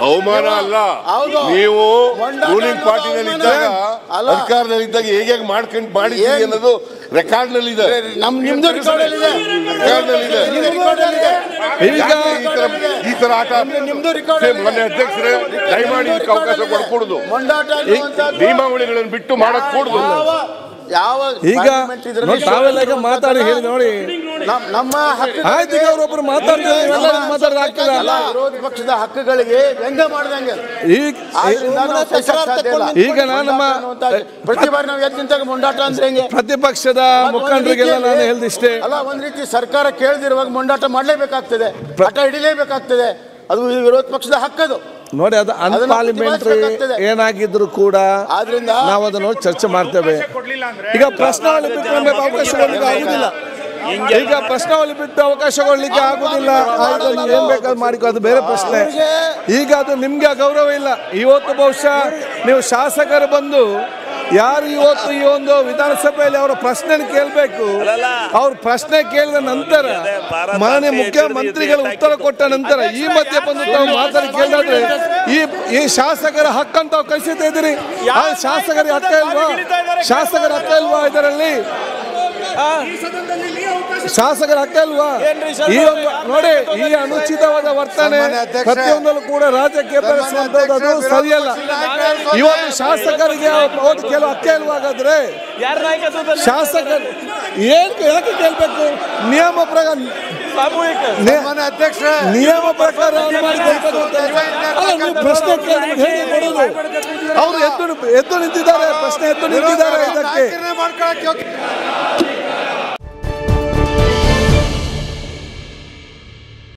ಅವಮಾನ ಅಲ್ಲ ಹೌದು. ನೀವು ಮೊಂಡಾಟ ರೂಲಿಂಗ್ ಅನ್ನೋದು ಪಾರ್ಟಿನಲ್ಲಿ ಅವಮಾನ. ಇದ್ದಾಗ ಅಲ್ಲ. ಅಧಿಕಾರದಲ್ಲಿದ್ದಾಗ ಹೇಗೆ ಹೇಗೆ ಮಾಡ್ಕೊಂಡು ಮಾಡಿದ್ದೀರಿ ಏನ್- ಅನ್ನೋದು ರೆಕಾರ್ಡ್ ನಲ್ಲಿ ಇದೆ ನಮ್ ನಿಮ್ದು ರೆಕಾರ್ಡ್ ಇದೆ ರೆಕಾರ್ಡ್ ನಲ್ಲಿ ಇದೆ ನಿಮ್ದು record ಇದೆ. ಈಗ ಯಾಕೆ ಈ ತರ ಈ ತರ ಆಟ ನಿಮ್ದು record ಸೇ, ಇದೆ. ಮೊನ್ನೆ ಅಧ್ಯಕ್ಷರೇ ದಯಮಾಡಿ ಇದಕ್ಕೆ ಅವಕಾಶ ಕೊಡ್ಕೊಡುದು ಮೊಂಡಾಟ ಅನ್ನುವಂಥದ್ದು ನಿಯಮಾವಳಿಗಳನ್ನು ಬಿಟ್ಟು ಮಾಡಕ್ ಕೂಡುದು ಯಾವ ಯಾವ ಈಗ parliament ಇದ್ರಲ್ಲಿ ನೋಡಿ, ತಾವೆಲ್ಲ ಈಗ ಮಾತಾಡಿ ಹೇಳಿ ನೋಡಿ ನಮ್- ನಮ್ಮ ಹಕ್ಕು ಆಯ್ತು ಈಗ ಅವರೊಬ್ರು ಮಾತಾಡ್ತಾರೆ ನೀವೆಲ್ಲ ಮಾತಾಡೋದು ಆಗ್ತದ ಅಲ್ಲ ವಿರೋಧ ಪಕ್ಷದ ಹಕ್ಕುಗಳಿಗೆ ವ್ಯಂಗ್ಯ ಮಾಡ್ದಂಗೆ ಈಗ ಆದ್ರಿಂದ ನಾವು ಸಹಿಸಕ್ ಸಾಧ್ಯ ಇಲ್ಲ. ಈಗ ನಾನು ನಮ್ಮ- ಮೊಂಡಾಟ ಅನ್ನುವಂಥದ್ದು ಪ್ರತಿ ಬಾರಿ ನಾವು ಎದ್ದು ನಿಂತಾಗ ಮೊಂಡಾಟ ಅಂದ್ರೆ ಹೆಂಗೆ ಪ್ರತಿಪಕ್ಷದ ಮತ್ತ್ ಒಂದ್ ಮುಖಂಡರಿಗೆಲ್ಲ ನಾನು ರೀತಿಯಲ್ಲಿ- ಹೇಳ್ದಿಷ್ಟೇ ಅಲ್ಲ ಒಂದ್ ರೀತಿ ಸರ್ಕಾರ ಕೇಳದಿರುವಾಗ ಮೊಂಡಾಟ ಮಾಡ್ಲೇಬೇಕಾಗ್ತದೆ ಹಠ ಹಿಡಿಲೇಬೇಕಾಗ್ತದೆ ಅದು ಈ ವಿರೋಧ ಪಕ್ಷದ ಹಕ್ಕದು ನೋಡಿ ಅದು ಅದನ್ನ ಅನ್ಪಾರ್ಲಿಮೆಂಟ್ರಿ ಪ್ರತಿಭಟಿಸ್ಬೇಕಾಗ್ತದೆ. ಏನಾಗಿದ್ರು ಕೂಡ ಆದ್ರಿಂದ ನಾವು ಅದನ್ನ ನೋಡಿ ಚರ್ಚೆ ಮಾಡ್ತೇವೆ ಈಗ ಪ್ರಶ್ನಾವಳಿ ಬಿಟ್ಟು ನಮಗೆ ಅವಕಾಶ ಕೊಡ್ಲಿಕ್ಕೆ ಆಗುದಿಲ್ಲ ಈಗ ಪ್ರಶ್ನಾವಳಿ ಬಿಟ್ಟು ಅವಕಾಶ ಕೊಡ್ಲಿಕ್ಕೆ ಆಗುದಿಲ್ಲ ಆಯ್ತು ನೀವು ಏನ್ ಬೇಕಾದ್ರೂ ಮಾಡಿಕೊ ಅದು ಬೇರೆ ಪ್ರಶ್ನೆ ಈಗ ಅದು ನಿಮ್ಗೆ ಆ ಗೌರವ ಇಲ್ಲ ಇವತ್ತು ಬಹುಶಃ ನೀವು ಶಾಸಕರು ಬಂದು ಯಾರು ಇವತ್ತು ಈ ಒಂದು ವಿಧಾನಸಭೆಯಲ್ಲಿ ಅವರ ಪ್ರಶ್ನೆ ಕೇಳಬೇಕು ಅವ್ರ ಪ್ರಶ್ನೆ ಕೇಳಿದ ನಂತರ ಮಾನ್ಯ ಮುಖ್ಯಮಂತ್ರಿಗಳು ಉತ್ತರ ಕೊಟ್ಟ ನಂತರ ಈ ಮಧ್ಯೆ ಬಂದು ತಾವು ಮಾತಾಡಿ ಕೇಳಿದ್ರೆ ಈ ಈ ಶಾಸಕರ ಹಕ್ಕಂತ ತಾವು ಕಳಿಸ್ತಾ ಇದ್ದೀರಿ ಆ ಶಾಸಕರ ಹಕ್ಕ ಇಲ್ವಾ ಶಾಸಕರ ಹಕ್ಕ ಇಲ್ವಾ ಇದರಲ್ಲಿ ಆ? ಶಾಸಕರ ಹಕ್ಕ ಇಲ್ವಾ ಈ ಒಂದು ನೋಡಿ ಈ ಅನುಚಿತವಾದ ವರ್ತನೆ ಪ್ರತಿಯೊಂದಲ್ಲೂ ಕೂಡ ರಾಜ್ಯಕ್ಕೆ ಬೆಳೆಸುವಂತದ್ದು ಅದು ಸರಿಯಲ್ಲ ಇವತ್ತು ಶಾಸಕರಿಗೆ ಓಟ್ ಕೇಳುವ ಹಕ್ಕ ಇಲ್ವಾ ಹಾಗಾದ್ರೆ ಶಾಸಕರು ಏನ್ ಯಾಕೆ ಕೇಳ್ಬೇಕು ನಿಯಮ ಪ್ರಕಾರ ನಿ- ನಿಯಮ ಪ್ರಕಾರ ಅವ್ರು ಮಾಡಿ ಕೊಡ್ಬೇಕು ಅಂತ ಅಲ್ಲ ನೀವು ಪ್ರಶ್ನೆ ಕೇಳಿದ್ರೆ ಹೇಗೆ ಕೊಡೋದು ಅವರು ಎದ್ದು ಎದ್ದು ನಿಂತಿದ್ದಾರೆ ಪ್ರಶ್ನೆ ಎದ್ದು ನಿಂತಿದ್ದಾರೆ ಇದಕ್ಕೆ